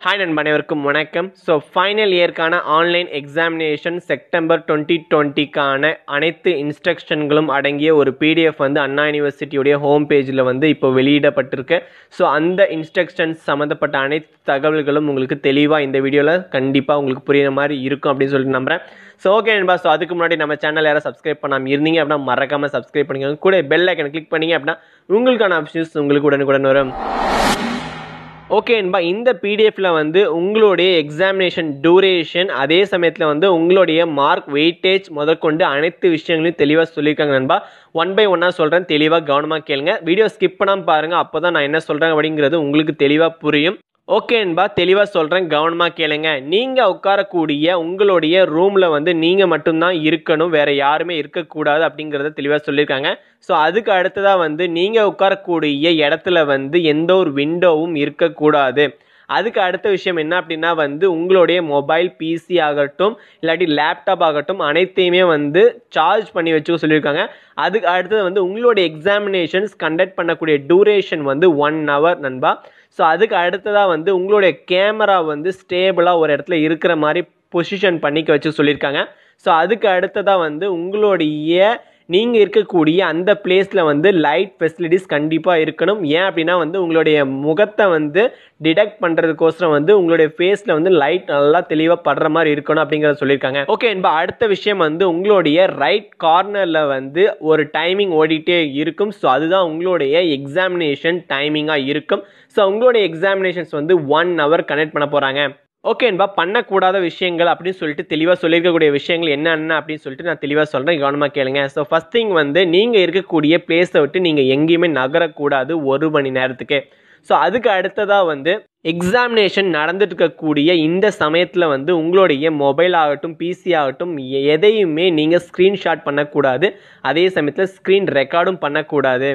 hi நண்பா அனைவருக்கும் வணக்கம் ஸோ ஃபைனல் இயர்க்கான ஆன்லைன் எக்ஸாமினேஷன் செப்டம்பர் டுவெண்ட்டி டுவெண்ட்டிக்கான அனைத்து இன்ஸ்ட்ரக்ஷன்களும் அடங்கிய ஒரு பிடிஎஃப் வந்து அண்ணா யூனிவர்சிட்டியுடைய ஹோம் பேஜில் வந்து இப்போ வெளியிடப்பட்டிருக்கு ஸோ அந்த இன்ஸ்ட்ரக்ஷன்ஸ் சம்மந்தப்பட்ட அனைத்து தகவல்களும் உங்களுக்கு தெளிவாக இந்த வீடியோவில் கண்டிப்பாக உங்களுக்கு புரியுற மாதிரி இருக்கும் அப்படின்னு சொல்லிட்டு நம்புறேன் ஸோ ஓகே நண்பா ஸோ அதுக்கு முன்னாடி நம்ம சேனல் யாரும் சப்ஸ்கிரைப் பண்ணாமல் இருந்தீங்க அப்படின்னா மறக்காமல் சப்ஸ்கிரைப் பண்ணிக்கோங்க கூட பெல் ஐக்கனை கிளிக் பண்ணீங்க அப்படின்னா உங்களுக்கான ஆப்ஷன்ஸ் உங்களுக்கு உடனுக்குடன் வரும் ஓகே என்பா இந்த பிடிஎஃப்ல வந்து உங்களுடைய எக்ஸாமினேஷன் டூரேஷன் அதே சமயத்தில் வந்து உங்களுடைய மார்க் வெயிட்டேஜ் முதற்கொண்டு அனைத்து விஷயங்களையும் தெளிவாக சொல்லியிருக்காங்க நண்பா ஒன் பை ஒன்னாக சொல்கிறேன் தெளிவாக கவனமாக கேளுங்க வீடியோ ஸ்கிப் பண்ணாமல் பாருங்கள் அப்போ தான் நான் என்ன சொல்கிறேன் அப்படிங்கிறது உங்களுக்கு தெளிவாக புரியும் ஓகே என்பா தெளிவாக சொல்கிறேன் கவனமாக கேளுங்க நீங்கள் உட்காரக்கூடிய உங்களுடைய ரூமில் வந்து நீங்கள் மட்டும்தான் இருக்கணும் வேறு யாருமே இருக்கக்கூடாது அப்படிங்கிறத தெளிவாக சொல்லியிருக்காங்க ஸோ அதுக்கு அடுத்ததாக வந்து நீங்கள் உட்காரக்கூடிய இடத்துல வந்து எந்த ஒரு விண்டோவும் இருக்கக்கூடாது அதுக்கு அடுத்த விஷயம் என்ன அப்படின்னா வந்து உங்களுடைய மொபைல் பிசி ஆகட்டும் இல்லாட்டி லேப்டாப் ஆகட்டும் அனைத்தையுமே வந்து சார்ஜ் பண்ணி வச்சுக்க சொல்லியிருக்காங்க அதுக்கு அடுத்தது வந்து உங்களுடைய எக்ஸாமினேஷன்ஸ் கண்டக்ட் பண்ணக்கூடிய டூரேஷன் வந்து ஒன் ஹவர் நண்பா ஸோ அதுக்கு அடுத்ததாக வந்து உங்களுடைய கேமரா வந்து ஸ்டேபிளாக ஒரு இடத்துல இருக்கிற மாதிரி பொசிஷன் பண்ணிக்க வச்சு சொல்லியிருக்காங்க ஸோ அதுக்கு அடுத்ததாக வந்து உங்களுடைய நீங்கள் இருக்கக்கூடிய அந்த பிளேஸில் வந்து லைட் ஃபெசிலிட்டிஸ் கண்டிப்பாக இருக்கணும் ஏன் அப்படின்னா வந்து உங்களுடைய முகத்தை வந்து டிடெக்ட் பண்ணுறதுக்கோசரம் வந்து உங்களுடைய ஃபேஸில் வந்து லைட் நல்லா தெளிவாக படுற மாதிரி இருக்கணும் அப்படிங்கிறத சொல்லியிருக்காங்க ஓகே என்பா அடுத்த விஷயம் வந்து உங்களுடைய ரைட் கார்னரில் வந்து ஒரு டைமிங் ஓடிட்டே இருக்கும் ஸோ அதுதான் உங்களுடைய எக்ஸாமினேஷன் டைமிங்காக இருக்கும் ஸோ உங்களுடைய எக்ஸாமினேஷன்ஸ் வந்து ஒன் ஹவர் கனெக்ட் பண்ண போகிறாங்க ஓகேன்பா பண்ணக்கூடாத விஷயங்கள் அப்படின்னு சொல்லிட்டு தெளிவாக சொல்லியிருக்கக்கூடிய விஷயங்கள் என்னென்ன அப்படின்னு சொல்லிட்டு நான் தெளிவாக சொல்கிறேன் கவனமாக கேளுங்க ஸோ ஃபஸ்ட் திங் வந்து நீங்கள் இருக்கக்கூடிய பிளேஸை விட்டு நீங்கள் எங்கேயுமே நகரக்கூடாது ஒரு மணி நேரத்துக்கு ஸோ அதுக்கு அடுத்ததாக வந்து எக்ஸாமினேஷன் நடந்துட்டு இருக்கக்கூடிய இந்த சமயத்தில் வந்து உங்களுடைய மொபைல் ஆகட்டும் பிசி ஆகட்டும் எதையுமே நீங்கள் ஸ்க்ரீன்ஷாட் பண்ணக்கூடாது அதே சமயத்தில் ஸ்க்ரீன் ரெக்கார்டும் பண்ணக்கூடாது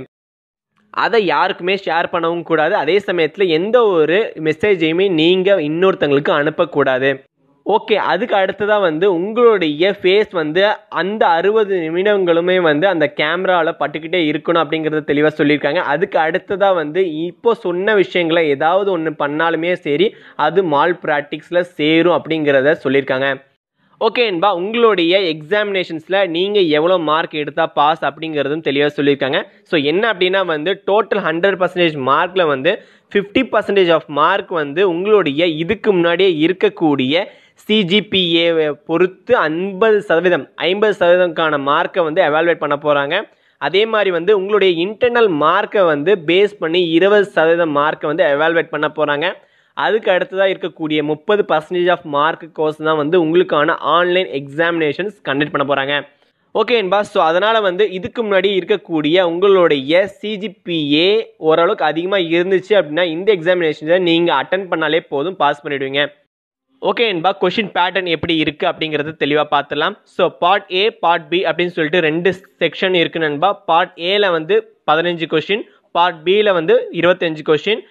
அதை யாருக்குமே ஷேர் பண்ணவும் கூடாது அதே சமயத்தில் எந்த ஒரு மெசேஜையுமே நீங்கள் இன்னொருத்தங்களுக்கு அனுப்பக்கூடாது ஓகே அதுக்கு அடுத்ததாக வந்து உங்களுடைய ஃபேஸ் வந்து அந்த அறுபது நிமிடங்களுமே வந்து அந்த கேமராவில் பட்டுக்கிட்டே இருக்கணும் அப்படிங்கிறத தெளிவாக சொல்லியிருக்காங்க அதுக்கு அடுத்ததாக வந்து இப்போ சொன்ன விஷயங்களை ஏதாவது ஒன்று பண்ணாலுமே சரி அது மால் ப்ராக்டிக்ஸில் சேரும் அப்படிங்கிறத சொல்லியிருக்காங்க ஓகே என்பா உங்களுடைய எக்ஸாமினேஷன்ஸில் நீங்கள் எவ்வளோ மார்க் எடுத்தால் பாஸ் அப்படிங்கிறதும் தெளிவாக சொல்லியிருக்காங்க ஸோ என்ன அப்படின்னா வந்து டோட்டல் ஹண்ட்ரட் பர்சன்டேஜ் மார்க்கில் வந்து ஃபிஃப்டி பர்சன்டேஜ் ஆஃப் மார்க் வந்து உங்களுடைய இதுக்கு முன்னாடியே இருக்கக்கூடிய சிஜிபிஏவை பொறுத்து ஐம்பது சதவீதம் ஐம்பது சதவீதம்க்கான மார்க்கை வந்து எவால்வேட் பண்ண போகிறாங்க அதே மாதிரி வந்து உங்களுடைய இன்டர்னல் மார்க்கை வந்து பேஸ் பண்ணி இருபது சதவீதம் மார்க்கை வந்து எவால்வேட் பண்ண போகிறாங்க அதுக்கு அடுத்ததாக இருக்கக்கூடிய முப்பது பர்சன்டேஜ் ஆஃப் மார்க் கோர்ஸ் தான் வந்து உங்களுக்கான ஆன்லைன் எக்ஸாமினேஷன்ஸ் கண்டக்ட் பண்ண போகிறாங்க ஓகே என்பா ஸோ அதனால் வந்து இதுக்கு முன்னாடி இருக்கக்கூடிய உங்களுடைய சிஜிபிஏ ஓரளவுக்கு அதிகமாக இருந்துச்சு அப்படின்னா இந்த எக்ஸாமினேஷனை நீங்கள் அட்டன் பண்ணாலே போதும் பாஸ் பண்ணிவிடுவீங்க ஓகே என்பா கொஷின் பேட்டர்ன் எப்படி இருக்குது அப்படிங்கிறது தெளிவாக பார்த்துலாம் so part A part B அப்படின்னு சொல்லிட்டு ரெண்டு செக்ஷன் இருக்கு நண்பா பார்ட் ஏல வந்து பதினஞ்சு கொஷின் பார்ட் பியில் வந்து இருபத்தஞ்சு கொஷின்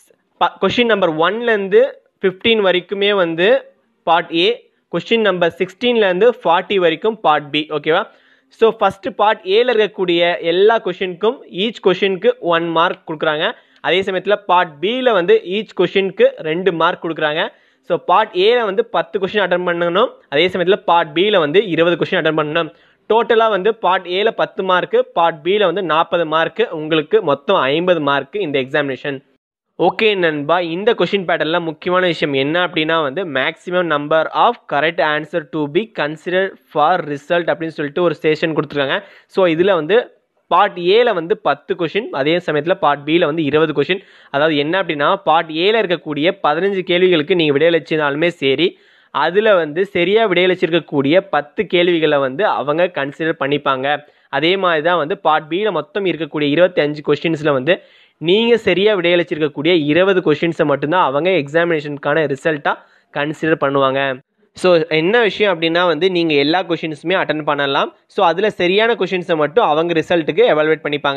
கொஷின் நம்பர் ஒன்லேருந்து ஃபிஃப்டீன் வரைக்குமே வந்து பார்ட் ஏ கொஷின் நம்பர் சிக்ஸ்டீன்லேருந்து ஃபார்ட்டி வரைக்கும் பார்ட் பி ஓகேவா ஸோ ஃபஸ்ட்டு பார்ட் ஏல இருக்கக்கூடிய எல்லா கொஷினுக்கும் ஈச் கொஷினுக்கு ஒன் மார்க் கொடுக்குறாங்க அதே சமயத்தில் பார்ட் பியில் வந்து ஈச் கொஷினுக்கு ரெண்டு மார்க் கொடுக்குறாங்க ஸோ பார்ட் ஏல வந்து பத்து கொஷின் அட்டன் பண்ணணும் அதே சமயத்தில் பார்ட் பியில் வந்து இருபது கொஷின் அட்டன் பண்ணணும் டோட்டலாக வந்து பார்ட் ஏல பத்து மார்க்கு பார்ட் பியில் வந்து நாற்பது மார்க்கு உங்களுக்கு மொத்தம் ஐம்பது மார்க்கு இந்த எக்ஸாமினேஷன் ஓகே நண்பா இந்த கொஷின் பேட்டர்னில் முக்கியமான விஷயம் என்ன அப்படின்னா வந்து maximum number of correct answer to be consider for result அப்படின்னு சொல்லிட்டு ஒரு ஸ்டேஷன் கொடுத்துருக்காங்க ஸோ இதில் வந்து பார்ட் ஏல வந்து பத்து கொஷின் அதே சமயத்தில் பார்ட் பியில் வந்து இருபது கொஷின் அதாவது என்ன அப்படின்னா பார்ட் ஏல இருக்கக்கூடிய பதினஞ்சு கேள்விகளுக்கு நீங்கள் விடையளிச்சினாலுமே சரி அதில் வந்து சரியாக விடையளிச்சிருக்கக்கூடிய பத்து கேள்விகளை வந்து அவங்க கன்சிடர் பண்ணிப்பாங்க அதே மாதிரி தான் வந்து பார்ட் பியில் மொத்தம் இருக்கக்கூடிய இருபத்தி அஞ்சு கொஷின்ஸில் வந்து நீங்கள் சரியாக விடையளிச்சிருக்கக்கூடிய இருபது கொஷின்ஸை மட்டும்தான் அவங்க எக்ஸாமினேஷனுக்கான ரிசல்ட்டாக கன்சிடர் பண்ணுவாங்க ஸோ என்ன விஷயம் அப்படின்னா வந்து நீங்கள் எல்லா கொஷின்ஸுமே அட்டன் பண்ணலாம் ஸோ அதில் சரியான கொஷின்ஸை மட்டும் அவங்க ரிசல்ட்டுக்கு எவால்வேட் பண்ணிப்பாங்க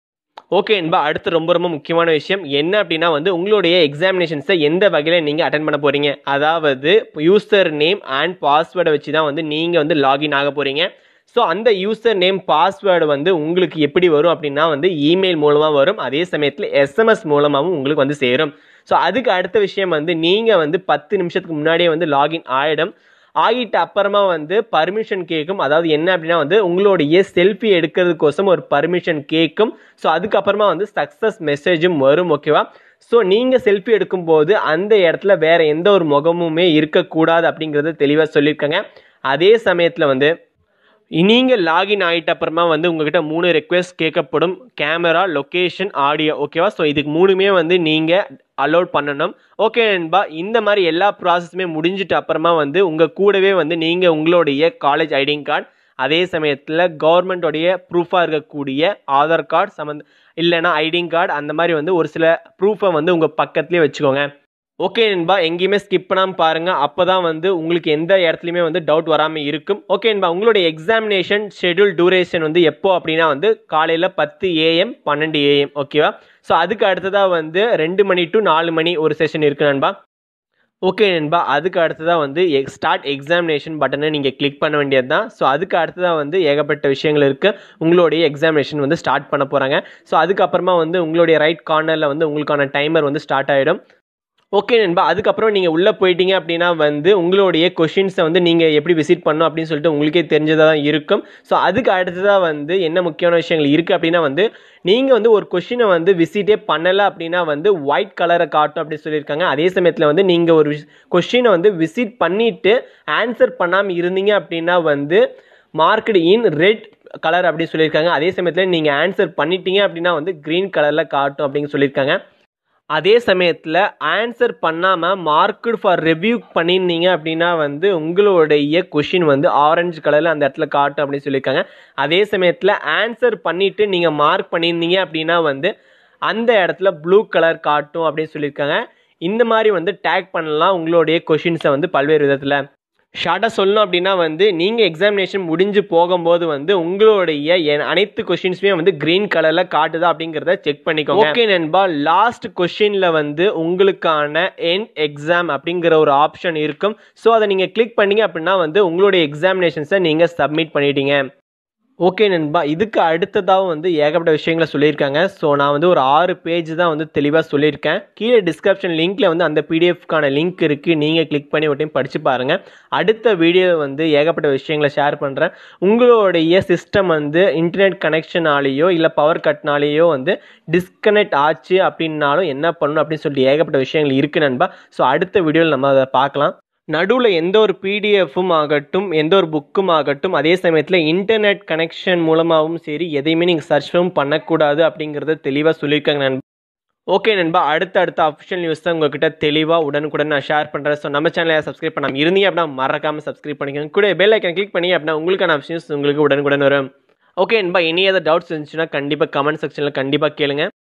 ஓகே என்பா அடுத்து ரொம்ப ரொம்ப முக்கியமான விஷயம் என்ன அப்படின்னா வந்து உங்களுடைய எக்ஸாமினேஷன்ஸை எந்த வகையில் நீங்கள் அட்டன் பண்ண போகிறீங்க அதாவது யூசர் நேம் அண்ட் பாஸ்வேர்டை வச்சு தான் வந்து நீங்கள் வந்து லாகின் ஆக போகிறீங்க ஸோ அந்த யூசர் நேம் பாஸ்வேர்டு வந்து உங்களுக்கு எப்படி வரும் அப்படின்னா வந்து இமெயில் மூலமாக வரும் அதே சமயத்தில் எஸ்எம்எஸ் மூலமாகவும் உங்களுக்கு வந்து சேரும் ஸோ அதுக்கு அடுத்த விஷயம் வந்து நீங்கள் வந்து பத்து நிமிஷத்துக்கு முன்னாடியே வந்து லாகின் ஆகிடும் ஆகிட்ட அப்புறமா வந்து பர்மிஷன் கேட்கும் அதாவது என்ன அப்படின்னா வந்து உங்களுடைய செல்ஃபி எடுக்கிறதுக்கோசம் ஒரு பர்மிஷன் கேட்கும் ஸோ அதுக்கப்புறமா வந்து சக்ஸஸ் மெசேஜும் வரும் ஓகேவா ஸோ நீங்கள் செல்ஃபி எடுக்கும்போது அந்த இடத்துல வேற எந்த ஒரு முகமுமே இருக்கக்கூடாது அப்படிங்கிறத தெளிவாக சொல்லியிருக்காங்க அதே சமயத்தில் வந்து நீங்கள் லாகின் ஆகிட்ட அப்புறமா வந்து உங்ககிட்ட மூணு ரெக்வெஸ்ட் கேட்கப்படும் கேமரா லொக்கேஷன் ஆடியோ ஓகேவா ஸோ இதுக்கு மூணுமே வந்து நீங்கள் அலோட் பண்ணணும் ஓகே நண்பா இந்த மாதிரி எல்லா ப்ராசஸுமே முடிஞ்சிட்ட அப்புறமா வந்து உங்கள் கூடவே வந்து நீங்கள் உங்களுடைய காலேஜ் ஐடிங் கார்டு அதே சமயத்தில் கவர்மெண்ட்டோடைய ப்ரூஃபாக இருக்கக்கூடிய ஆதார் கார்டு சம்மந்த இல்லைனா ஐடிங் கார்டு அந்த மாதிரி வந்து ஒரு சில ப்ரூஃபை வந்து உங்கள் பக்கத்துலேயே வச்சுக்கோங்க ஓகே நண்பா எங்கேயுமே ஸ்கிப் பண்ணாமல் பாருங்கள் அப்போ தான் வந்து உங்களுக்கு எந்த இடத்துலையுமே வந்து டவுட் வராமல் இருக்கும் ஓகே நண்பா உங்களுடைய எக்ஸாமினேஷன் ஷெட்யூல் டூரேஷன் வந்து எப்போ அப்படின்னா வந்து காலையில் பத்து ஏஎம் பன்னெண்டு ஏஎம் ஓகேவா ஸோ அதுக்கு அடுத்ததாக வந்து ரெண்டு மணி டு நாலு மணி ஒரு செஷன் இருக்குது நண்பா ஓகே நண்பா அதுக்கு அடுத்ததாக வந்து ஸ்டார்ட் எக்ஸாமினேஷன் பட்டனை நீங்கள் கிளிக் பண்ண வேண்டியது தான் ஸோ அதுக்கு அடுத்ததாக வந்து ஏகப்பட்ட விஷயங்கள் இருக்குது உங்களுடைய எக்ஸாமினேஷன் வந்து ஸ்டார்ட் பண்ண போகிறாங்க ஸோ அதுக்கப்புறமா வந்து உங்களுடைய ரைட் கார்னரில் வந்து உங்களுக்கான டைமர் வந்து ஸ்டார்ட் ஆகிடும் ஓகே நண்பா அதுக்கப்புறம் நீங்கள் உள்ளே போயிட்டீங்க அப்படின்னா வந்து உங்களுடைய கொஷின்ஸை வந்து நீங்கள் எப்படி விசிட் பண்ணணும் அப்படின்னு சொல்லிட்டு உங்களுக்கே தெரிஞ்சதாக தான் இருக்கும் ஸோ அதுக்கு அடுத்ததாக வந்து என்ன முக்கியமான விஷயங்கள் இருக்குது அப்படின்னா வந்து நீங்கள் வந்து ஒரு கொஷினை வந்து விசிட்டே பண்ணலை அப்படின்னா வந்து ஒயிட் கலரை காட்டும் அப்படின்னு சொல்லியிருக்காங்க அதே சமயத்தில் வந்து நீங்கள் ஒரு கொஷினை வந்து விசிட் பண்ணிவிட்டு ஆன்சர் பண்ணாமல் இருந்தீங்க அப்படின்னா வந்து மார்க்கெட் இன் ரெட் கலர் அப்படின்னு சொல்லியிருக்காங்க அதே சமயத்தில் நீங்கள் ஆன்சர் பண்ணிட்டீங்க அப்படின்னா வந்து க்ரீன் கலரில் காட்டும் அப்படின்னு சொல்லியிருக்காங்க அதே சமயத்தில் ஆன்சர் பண்ணாமல் மார்க்குடு ஃபார் ரிவ்யூ பண்ணியிருந்தீங்க அப்படின்னா வந்து உங்களுடைய கொஷின் வந்து ஆரஞ்சு கலரில் அந்த இடத்துல காட்டும் அப்படின்னு சொல்லியிருக்காங்க அதே சமயத்தில் ஆன்சர் பண்ணிவிட்டு நீங்கள் மார்க் பண்ணியிருந்தீங்க அப்படின்னா வந்து அந்த இடத்துல ப்ளூ கலர் காட்டும் அப்படின்னு சொல்லியிருக்காங்க இந்த மாதிரி வந்து டேக் பண்ணலாம் உங்களுடைய கொஷின்ஸை வந்து பல்வேறு விதத்தில் ஷார்ட்டாக சொல்லணும் அப்படின்னா வந்து நீங்கள் எக்ஸாமினேஷன் முடிஞ்சு போகும்போது வந்து உங்களுடைய என் அனைத்து கொஷின்ஸுமே வந்து க்ரீன் கலரில் காட்டுதா அப்படிங்கிறத செக் பண்ணிக்கோங்க ஓகே நண்பா லாஸ்ட் கொஷினில் வந்து உங்களுக்கான எண்ட் எக்ஸாம் அப்படிங்கிற ஒரு ஆப்ஷன் இருக்கும் ஸோ அதை நீங்கள் கிளிக் பண்ணீங்க அப்படின்னா வந்து உங்களுடைய எக்ஸாமினேஷன்ஸை நீங்கள் சப்மிட் பண்ணிட்டீங்க ஓகே நண்பா இதுக்கு அடுத்ததாகவும் வந்து ஏகப்பட்ட விஷயங்களை சொல்லியிருக்காங்க ஸோ நான் வந்து ஒரு ஆறு பேஜ் தான் வந்து தெளிவாக சொல்லியிருக்கேன் கீழே டிஸ்கிரிப்ஷன் லிங்க்கில் வந்து அந்த பிடிஎஃப்கான லிங்க் இருக்குது நீங்கள் கிளிக் பண்ணி ஒரு டைம் படித்து பாருங்கள் அடுத்த வீடியோ வந்து ஏகப்பட்ட விஷயங்களை ஷேர் பண்ணுறேன் உங்களுடைய சிஸ்டம் வந்து இன்டர்நெட் கனெக்ஷனாலேயோ இல்லை பவர் கட்னாலேயோ வந்து டிஸ்கனெக்ட் ஆச்சு அப்படின்னாலும் என்ன பண்ணணும் அப்படின்னு சொல்லிட்டு ஏகப்பட்ட விஷயங்கள் இருக்குது நண்பா ஸோ அடுத்த வீடியோவில் நம்ம அதை பார்க்கலாம் நடுவில் எந்த ஒரு பிடிஎஃப்பும் ஆகட்டும் எந்த ஒரு புக்கும் ஆகட்டும் அதே சமயத்தில் இன்டர்நெட் கனெக்ஷன் மூலமாகவும் சரி எதையுமே நீங்கள் சர்ச்சும் பண்ணக்கூடாது அப்படிங்கிறத தெளிவாக சொல்லியிருக்காங்க நண்பா ஓகே நண்பா அடுத்த அடுத்த அஃபிஷியல் நியூஸ் தான் உங்ககிட்ட தெளிவாக உடனுக்குடன் நான் ஷேர் பண்ணுறேன் ஸோ நம்ம சேனலை சப்ஸ்கிரைப் பண்ணாமல் இருந்தீங்க அப்படின்னா மறக்காமல் சப்ஸ்கிரைப் பண்ணிக்கோங்க கூட பெல் ஐக்கன் கிளிக் பண்ணி அப்படின்னா உங்களுக்கான நியூஸ் உங்களுக்கு உடனுக்குடன் வரும் ஓகே நண்பா எனி ஏதாவது டவுட்ஸ் இருந்துச்சுன்னா கண்டிப்பாக கமெண்ட் செக்ஷனில் கண்டிப்பாக கேளுங்க